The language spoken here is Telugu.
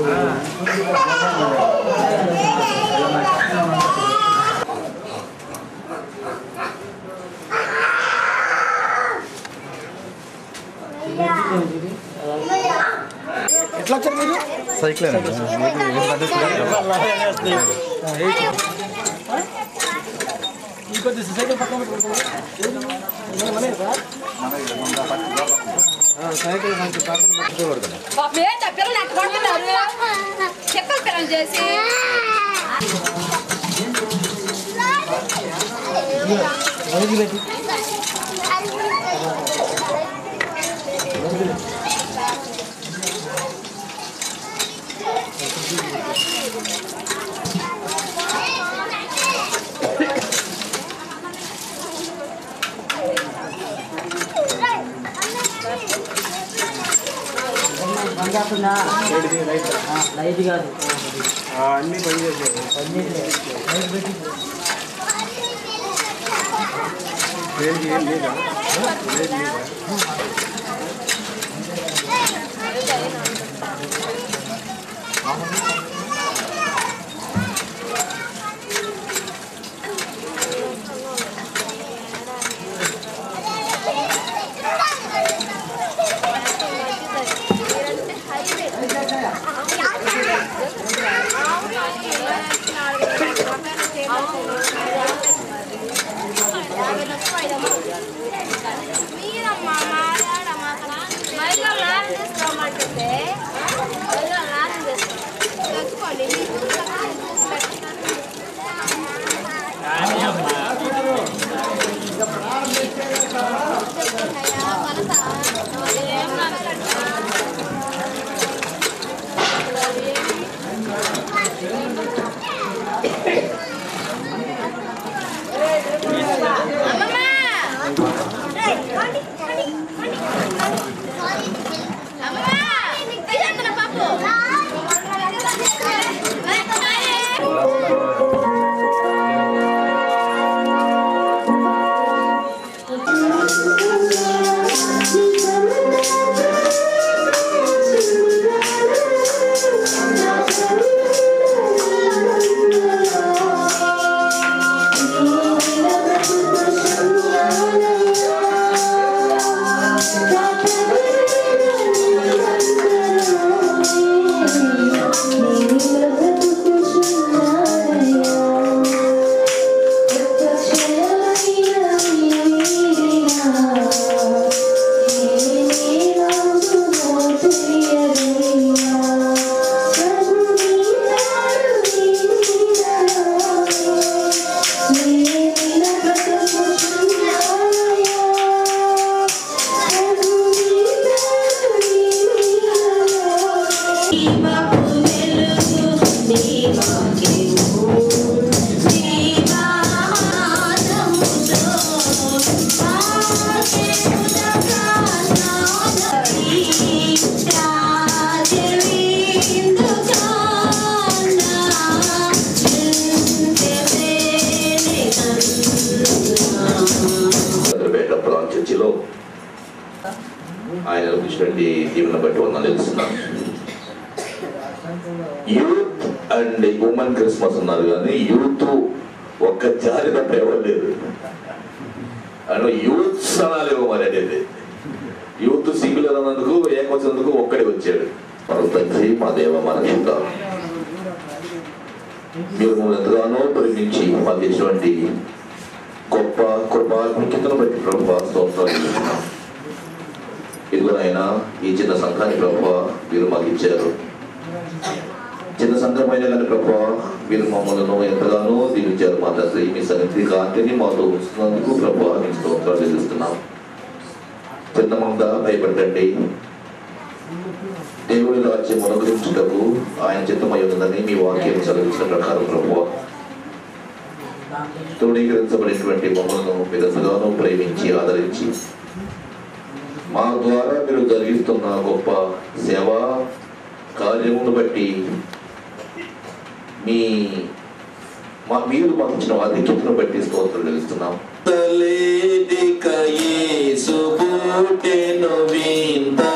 ఎట్లా వచ్చారు మీరు సైకిల్ ఈ కొద్ది సైకిల్ పక్కన పెట్టుకోండి. మన మనే కదా? ఆ, సైకిల్ మనకి పక్కన పెట్టుకోకూడదు పాపం ఏంటి ఆ పిల్లలు అట్లా కొడుతున్నారు చెప్పల పిల్లలు చేసి వదిలిపెట్టి లైట్ కాదు అన్ని పని చేసేది దేనికి ఏం లేదా లేదు లేదా మీరమ్మా మాట్లాడమ్మా మహిళలు నాశనం చేసుకోమంటుంటే మహిళలు నాశనం చేసుకోండి తెచ్చుకోండి చంద్రపేట ప్రాంత చర్చిలో ఆయన ఇచ్చినటువంటి దీవెన బట్టి వందలు తెలుస్తున్నాం యూత్ అండ్ ఉమెన్ క్రిస్మస్ ఉన్నారు కానీ యూత్ ఒక్క జాతి తప్ప ఎవరు లేదు అంటే యూత్ అనాలేమో మరి అనేది యూత్ సింగులర్ అన్నందుకు ఏకొచ్చినందుకు ఒక్కడే వచ్చాడు మన తండ్రి మా దేవ మన చింత మీరు మమ్మల్ని ఎంతగానో ప్రేమించి మాకు ఇచ్చినటువంటి గొప్ప కృపాత్మికతను బట్టి ప్రభావ స్తోత్రాలు చెల్లిస్తున్నాం. ఇదిగోనైనా ఈ చిన్న సంఘాన్ని ప్రభావ మీరు మాకు ఇచ్చారు చిన్న సంఘమైన కానీ ప్రభావ మీరు మమ్మల్ని ఎంతగానో దీవించారు మా తండ్రి మీ సన్నిధి కాంతిని మాతో ఉంచుతున్నందుకు ప్రభావ మీ స్తోత్రాలు చెల్లిస్తున్నాం చిన్న మంద భయపడండి దేవుని రాజ్యం అనుగ్రహించుటకు ఆయన చిత్తమై ఉందని మీ వాక్యం చదివించిన ప్రకారం ప్రభావ తృణీకరించబడినటువంటి మమ్మల్ని మీరు ఎంతగానో ప్రేమించి ఆదరించి మా ద్వారా మీరు జరిగిస్తున్న గొప్ప సేవా కార్యమును బట్టి మీ మా మీరు మాకు ఇచ్చిన ఆధిక్యతను బట్టి స్తోత్రం తెలుస్తున్నాం తలేదిక యేసు పుట్టెను వింత